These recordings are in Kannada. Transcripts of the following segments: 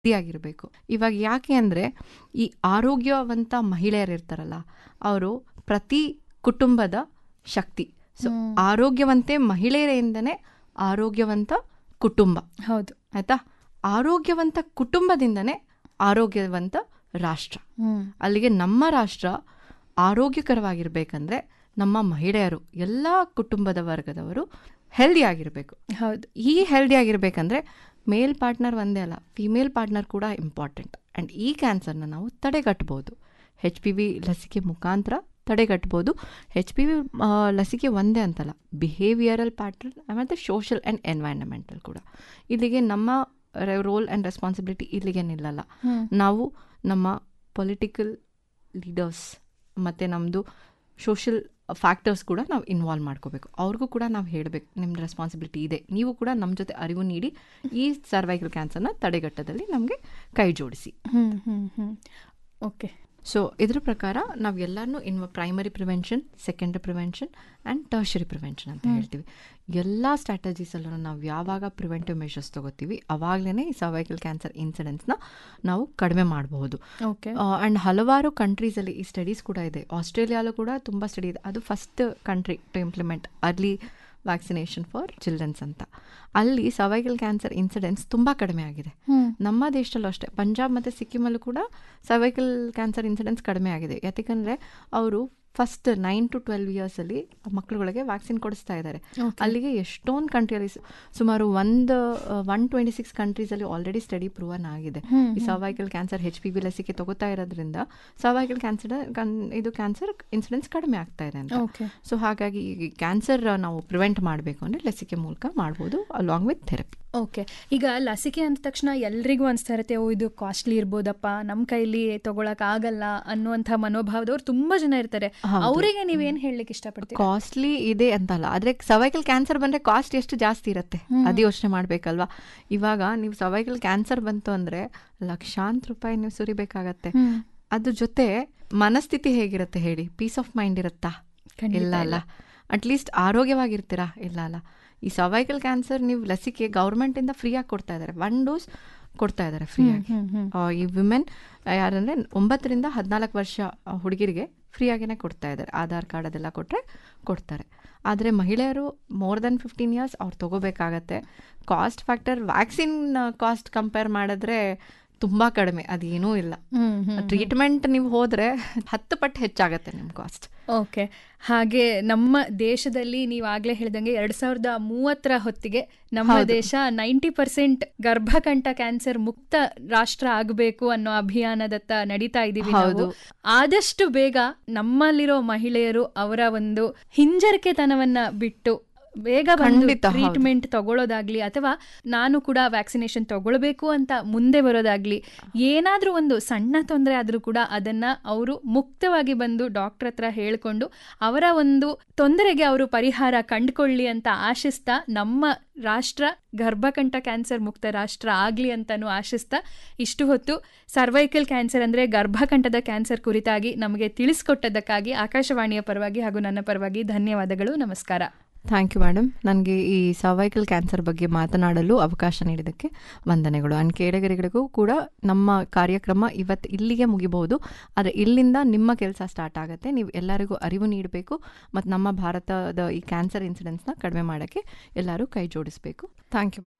ಆಗಿರಬೇಕು ಇವಾಗ ಯಾಕೆ ಅಂದರೆ ಈ ಆರೋಗ್ಯವಂತ ಮಹಿಳೆಯರು ಇರ್ತಾರಲ್ಲ ಅವರು ಪ್ರತಿ ಕುಟುಂಬದ ಶಕ್ತಿ ಸೊ ಆರೋಗ್ಯವಂತೆ ಮಹಿಳೆಯರಿಂದನೇ ಆರೋಗ್ಯವಂತ ಕುಟುಂಬ ಹೌದು ಆಯ್ತಾ ಆರೋಗ್ಯವಂತ ಕುಟುಂಬದಿಂದನೇ ಆರೋಗ್ಯವಂತ ರಾಷ್ಟ್ರ ಹ್ಮ್ ಅಲ್ಲಿಗೆ ನಮ್ಮ ರಾಷ್ಟ್ರ ಆರೋಗ್ಯಕರವಾಗಿರ್ಬೇಕಂದ್ರೆ ನಮ್ಮ ಮಹಿಳೆಯರು ಎಲ್ಲ ಕುಟುಂಬದ ವರ್ಗದವರು ಹೆಲ್ದಿ ಆಗಿರಬೇಕು ಹೌದು ಈ ಹೆಲ್ದಿ ಆಗಿರ್ಬೇಕಂದ್ರೆ ಮೇಲ್ ಪಾರ್ಟ್ನರ್ ಒಂದೇ ಅಲ್ಲ ಫಿಮೇಲ್ ಪಾರ್ಟ್ನರ್ ಕೂಡ ಇಂಪಾರ್ಟೆಂಟ್ ಆ್ಯಂಡ್ ಈ ಕ್ಯಾನ್ಸರ್ನ ನಾವು ತಡೆಗಟ್ಬೋದು ಹೆಚ್ ಪಿ ವಿ ಲಸಿಕೆ ಮುಖಾಂತರ ತಡೆಗಟ್ಬೋದು ಹೆಚ್ ಪಿ ವಿ ಲಸಿಕೆ ಒಂದೇ ಅಂತಲ್ಲ ಬಿಹೇವಿಯರಲ್ ಪ್ಯಾಟ್ರನ್ ಮತ್ತು ಸೋಷಲ್ ಆ್ಯಂಡ್ ಎನ್ವೈರನ್ಮೆಂಟಲ್ ಕೂಡ ಇಲ್ಲಿಗೆ ನಮ್ಮ ರೋಲ್ ಆ್ಯಂಡ್ ರೆಸ್ಪಾನ್ಸಿಬಿಲಿಟಿ ಇಲ್ಲಿಗೆ ನಿಲ್ಲಲ್ಲ ಹ್ಮ್. ನಾವು ನಮ್ಮ ಪೊಲಿಟಿಕಲ್ ಲೀಡರ್ಸ್ ಮತ್ತು ನಮ್ಮದು ಸೋಷಿಯಲ್ ಫ್ಯಾಕ್ಟರ್ಸ್ ಕೂಡ ನಾವು ಇನ್ವಾಲ್ವ್ ಮಾಡ್ಕೋಬೇಕು ಅವ್ರಿಗೂ ಕೂಡ ನಾವು ಹೇಳಬೇಕು ನಿಮ್ಮ ರೆಸ್ಪಾನ್ಸಿಬಿಲಿಟಿ ಇದೆ ನೀವು ಕೂಡ ನಮ್ಮ ಜೊತೆ ಅರಿವು ನೀಡಿ ಈ ಸರ್ವೈಕಲ್ ಕ್ಯಾನ್ಸರ್ನ ತಡೆಗಟ್ಟದಲ್ಲಿ ನಮಗೆ ಕೈ ಜೋಡಿಸಿ ಹ್ಮ್ ಹ್ಮ್ ಹ್ಮ್ ಓಕೆ ಸೊ ಇದ್ರ ಪ್ರಕಾರ ನಾವು ಎಲ್ಲರನ್ನೂ ಇನ್ವ primary prevention secondary prevention and tertiary prevention ಅಂತ ಹೇಳ್ತೀವಿ ಎಲ್ಲ ಸ್ಟ್ರಾಟಜೀಸಲ್ಲೂ ನಾವು ಯಾವಾಗ ಪ್ರಿವೆಂಟಿವ್ ಮೆಷರ್ಸ್ ತಗೋತೀವಿ ಅವಾಗಲೇ ಈ ಸರ್ವೈಕಲ್ ಕ್ಯಾನ್ಸರ್ ಇನ್ಸಿಡೆನ್ಸ್ನ ನಾವು ಕಡಿಮೆ ಮಾಡಬಹುದು ಓಕೆ ಆ್ಯಂಡ್ ಹಲವಾರು ಕಂಟ್ರೀಸಲ್ಲಿ ಈ ಸ್ಟಡೀಸ್ ಕೂಡ ಇದೆ ಆಸ್ಟ್ರೇಲಿಯಾಲೂ ಕೂಡ ತುಂಬ ಸ್ಟಡಿ ಇದೆ ಅದು first country to implement early vaccination for childrens ಅಂತ ಅಲ್ಲಿ ಸರ್ವೈಕಲ್ ಕ್ಯಾನ್ಸರ್ ಇನ್ಸಿಡೆನ್ಸ್ ತುಂಬ ಕಡಿಮೆ ಆಗಿದೆ ಹ್ಮ್ ನಮ್ಮ ದೇಶದಲ್ಲೂ ಅಷ್ಟೇ ಪಂಜಾಬ್ ಮತ್ತು ಸಿಕ್ಕಿಮಲ್ಲೂ ಕೂಡ ಸರ್ವೈಕಲ್ ಕ್ಯಾನ್ಸರ್ ಇನ್ಸಿಡೆನ್ಸ್ ಕಡಿಮೆ ಆಗಿದೆ ಯಾಕಂದರೆ ಅವರು ಫಸ್ಟ್ ನೈನ್ ಟು ಟ್ವೆಲ್ವ್ ಇಯರ್ಸಲ್ಲಿ ಮಕ್ಕಳುಗಳಿಗೆ ವ್ಯಾಕ್ಸಿನ್ ಕೊಡಿಸ್ತಾ ಇದ್ದಾರೆ Okay. ಅಲ್ಲಿಗೆ ಎಷ್ಟೊಂದು ಕಂಟ್ರಿಯಲ್ಲಿ ಸುಮಾರು ಒಂದು ಒನ್ ಟ್ವೆಂಟಿ ಸಿಕ್ಸ್ ಕಂಟ್ರೀಸಲ್ಲಿ ಆಲ್ರೆಡಿ ಸ್ಟಡಿ ಪ್ರೂವನ್ ಆಗಿದೆ ಹ್ಮ್, ಈ cervical cancer H P V ಲಸಿಕೆ ತಗೋತಾ ಇರೋದ್ರಿಂದ ಸರ್ವೈಕಲ್ ಕ್ಯಾನ್ಸರ್ ಇದು ಕ್ಯಾನ್ಸರ್ ಇನ್ಸಿಡೆನ್ಸ್ ಕಡಿಮೆ ಆಗ್ತಾ ಇದೆ ಅಂತ ಓಕೆ ಸೊ ಹಾಗಾಗಿ ಈ ಕ್ಯಾನ್ಸರ್ ನಾವು ಪ್ರಿವೆಂಟ್ ಮಾಡಬೇಕು ಅಂದರೆ ಲಸಿಕೆ ಮೂಲಕ ಮಾಡ್ಬೋದು ಅಲಾಂಗ್ ವಿತ್ ಥೆರಪಿ ಓಕೆ ಈಗ ಲಸಿಕೆ ಅಂದ ತಕ್ಷಣ ಎಲ್ರಿಗೂ ಅನಿಸ್ತಾ ಇರುತ್ತೆ ಓ ಇದು ಕಾಸ್ಟ್ಲಿ ಇರ್ಬೋದಪ್ಪ ನಮ್ಮ ಕೈಲಿ ತಗೊಳಕ್ ಆಗಲ್ಲ ಅನ್ನುವಂಥ ಮನೋಭಾವದವ್ರು ತುಂಬಾ ಜನ ಇರ್ತಾರೆ ಹೌದು. ಅವರಿಗೆ ನೀವೇನ್ ಹೇಳಲಿಕ್ಕೆ ಇಷ್ಟಪಡ್ತೀರಾ ಕಾಸ್ಟ್ಲಿ ಇದೆ ಅಂತಲ್ಲ ಆದ್ರೆ ಸರ್ವೈಕಲ್ ಕ್ಯಾನ್ಸರ್ ಬಂದ್ರೆ ಕಾಸ್ಟ್ ಎಷ್ಟು ಜಾಸ್ತಿ ಇರುತ್ತೆ ಅದು ಯೋಚನೆ ಮಾಡ್ಬೇಕಲ್ವಾ ಇವಾಗ ನೀವು ಸರ್ವೈಕಲ್ ಕ್ಯಾನ್ಸರ್ ಬಂತು ಅಂದ್ರೆ ಲಕ್ಷಾಂತರ ರೂಪಾಯಿ ನೀವು ಸುರಿಬೇಕಾಗತ್ತೆ ಹ್ಮ್. ಅದ್ರ ಜೊತೆ ಮನಸ್ಥಿತಿ ಹೇಗಿರುತ್ತೆ ಹೇಳಿ ಪೀಸ್ ಆಫ್ ಮೈಂಡ್ ಇರುತ್ತಾ ಖಂಡಿತ ಇಲ್ಲ ಅಲ್ಲ ಅಟ್ಲೀಸ್ಟ್ ಆರೋಗ್ಯವಾಗಿರ್ತೀರಾ ಇಲ್ಲ ಅಲ್ಲ ಈ ಸರ್ವೈಕಲ್ ಕ್ಯಾನ್ಸರ್ ನೀವು ಲಸಿಕೆ ಗೌರ್ಮೆಂಟಿಂದ ಫ್ರೀಯಾಗಿ ಕೊಡ್ತಾ ಇದ್ದಾರೆ ಒನ್ ಡೋಸ್ ಕೊಡ್ತಾ ಇದ್ದಾರೆ ಫ್ರೀಯಾಗಿ ಹ್ಮ್, ಹ್ಮ್. ಆ, ಈ ವಿಮೆನ್ ಯಾರಂದ್ರೆ ಒಂಬತ್ತರಿಂದ ಹದಿನಾಲ್ಕು ವರ್ಷ ಆ, ಹುಡುಗಿರಿಗೆ ಫ್ರೀಯಾಗೇನೆ ಕೊಡ್ತಾ ಇದ್ದಾರೆ ಆಧಾರ್ ಕಾರ್ಡ್ ಅದೆಲ್ಲ ಕೊಟ್ಟರೆ ಕೊಡ್ತಾರೆ ಆದರೆ ಮಹಿಳೆಯರು ಮೋರ್ ದೆನ್ ಫಿಫ್ಟೀನ್ ಇಯರ್ಸ್ ಅವ್ರು ತಗೋಬೇಕಾಗತ್ತೆ cost factor vaccine cost compare ಮಾಡಿದ್ರೆ ತುಂಬ ಕಡಿಮೆ ಅದೇನೂ ಇಲ್ಲ ಹ್ಮ್, ಹ್ಮ್, ಹ್ಮ್. ಟ್ರೀಟ್ಮೆಂಟ್ ನೀವು ಹೋದರೆ ಹತ್ತು ಪಟ್ಟು ಹೆಚ್ಚಾಗತ್ತೆ ನಿಮ್ಮ ಕಾಸ್ಟ್ ಓಕೆ ಹಾಗೆ ನಮ್ಮ ದೇಶದಲ್ಲಿ ನೀವು ಆಗ್ಲೇ ಹೇಳ್ದಂಗೆ ಎರಡ್ ಸಾವಿರದ ಮೂವತ್ತರ ಹೊತ್ತಿಗೆ ನಮ್ಮ ಹೌದು. ದೇಶ ನೈಂಟಿ ಪರ್ಸೆಂಟ್ ಗರ್ಭಕಂಠ ಕ್ಯಾನ್ಸರ್ ಮುಕ್ತ ರಾಷ್ಟ್ರ ಆಗಬೇಕು ಅನ್ನೋ ಅಭಿಯಾನದತ್ತ ನಡೀತಾ ಇದೀವಿ ನಾವು ಹೌದು. ಆದಷ್ಟು ಬೇಗ ನಮ್ಮಲ್ಲಿರೋ ಮಹಿಳೆಯರು ಅವರ ಒಂದು ಹಿಂಜರಿಕೆತನವನ್ನ ಬಿಟ್ಟು ಬೇಗ ಬಂದು ಖಂಡಿತ, ಹೌದು. ಟ್ರೀಟ್ಮೆಂಟ್ ತಗೊಳ್ಳೋದಾಗ್ಲಿ ಅಥವಾ ನಾನು ಕೂಡ ವ್ಯಾಕ್ಸಿನೇಷನ್ ತಗೊಳ್ಬೇಕು ಅಂತ ಮುಂದೆ ಬರೋದಾಗ್ಲಿ ಏನಾದ್ರೂ ಒಂದು ಸಣ್ಣ ತೊಂದರೆ ಆದ್ರೂ ಕೂಡ ಅದನ್ನ ಅವರು ಮುಕ್ತವಾಗಿ ಬಂದು ಡಾಕ್ಟರ್ ಹತ್ರ ಹೇಳ್ಕೊಂಡು ಅವರ ಒಂದು ತೊಂದರೆಗೆ ಅವರು ಪರಿಹಾರ ಕಂಡುಕೊಳ್ಳಿ ಅಂತ ಆಶಿಸ್ತಾ ನಮ್ಮ ರಾಷ್ಟ್ರ ಗರ್ಭಕಂಠ ಕ್ಯಾನ್ಸರ್ ಮುಕ್ತ ರಾಷ್ಟ್ರ ಆಗ್ಲಿ ಅಂತಾನು ಆಶಿಸ್ತಾ ಇಷ್ಟು ಹೊತ್ತು ಸರ್ವೈಕಲ್ ಕ್ಯಾನ್ಸರ್ ಅಂದ್ರೆ ಗರ್ಭಕಂಠದ ಕ್ಯಾನ್ಸರ್ ಕುರಿತಾಗಿ ನಮಗೆ ತಿಳಿಸ್ಕೊಟ್ಟದ್ದಕ್ಕಾಗಿ ಆಕಾಶವಾಣಿಯ ಪರವಾಗಿ ಹಾಗೂ ನನ್ನ ಪರವಾಗಿ ಧನ್ಯವಾದಗಳು ನಮಸ್ಕಾರ ಥ್ಯಾಂಕ್ ಯು ಮೇಡಮ್ ನನಗೆ ಈ ಸರ್ವೈಕಲ್ ಕ್ಯಾನ್ಸರ್ ಬಗ್ಗೆ ಮಾತನಾಡಲು ಅವಕಾಶ ನೀಡಿದ್ದಕ್ಕೆ ವಂದನೆಗಳು ಆ್ಯಂಡ್ ಕೇಳಗರಿಗಳಿಗೂ ಕೂಡ ನಮ್ಮ ಕಾರ್ಯಕ್ರಮ ಇವತ್ತು ಇಲ್ಲಿಗೆ ಮುಗಿಬಹುದು ಆದರೆ ಇಲ್ಲಿಂದ ನಿಮ್ಮ ಕೆಲಸ ಸ್ಟಾರ್ಟ್ ಆಗುತ್ತೆ ನೀವು ಎಲ್ಲರಿಗೂ ಅರಿವು ನೀಡಬೇಕು ಮತ್ತು ನಮ್ಮ ಭಾರತದ ಈ ಕ್ಯಾನ್ಸರ್ ಇನ್ಸಿಡೆನ್ಸ್ನ ಕಡಿಮೆ ಮಾಡೋಕ್ಕೆ ಎಲ್ಲರೂ ಕೈ ಜೋಡಿಸಬೇಕು ಥ್ಯಾಂಕ್ ಯು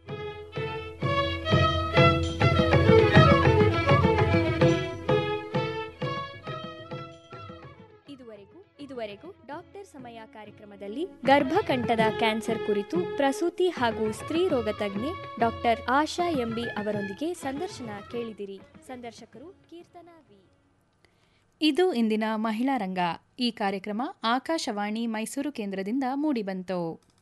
ಇದುವರೆಗೂ ಇದುವರೆಗೂ ಡಾಕ್ಟರ್ ಸಮಯ ಕಾರ್ಯಕ್ರಮದಲ್ಲಿ ಗರ್ಭಕಂಠದ ಕ್ಯಾನ್ಸರ್ ಕುರಿತು ಪ್ರಸೂತಿ ಹಾಗೂ ಸ್ತ್ರೀ ರೋಗ ತಜ್ಞೆ ಡಾಕ್ಟರ್ ಆಶಾ ಎಂಬಿ ಅವರೊಂದಿಗೆ ಸಂದರ್ಶನ ಕೇಳಿದಿರಿ ಸಂದರ್ಶಕರು ಕೀರ್ತನಾ ವಿ ಇದು ಇಂದಿನ ಮಹಿಳಾ ರಂಗ ಈ ಕಾರ್ಯಕ್ರಮ ಆಕಾಶವಾಣಿ ಮೈಸೂರು ಕೇಂದ್ರದಿಂದ ಮೂಡಿಬಂತು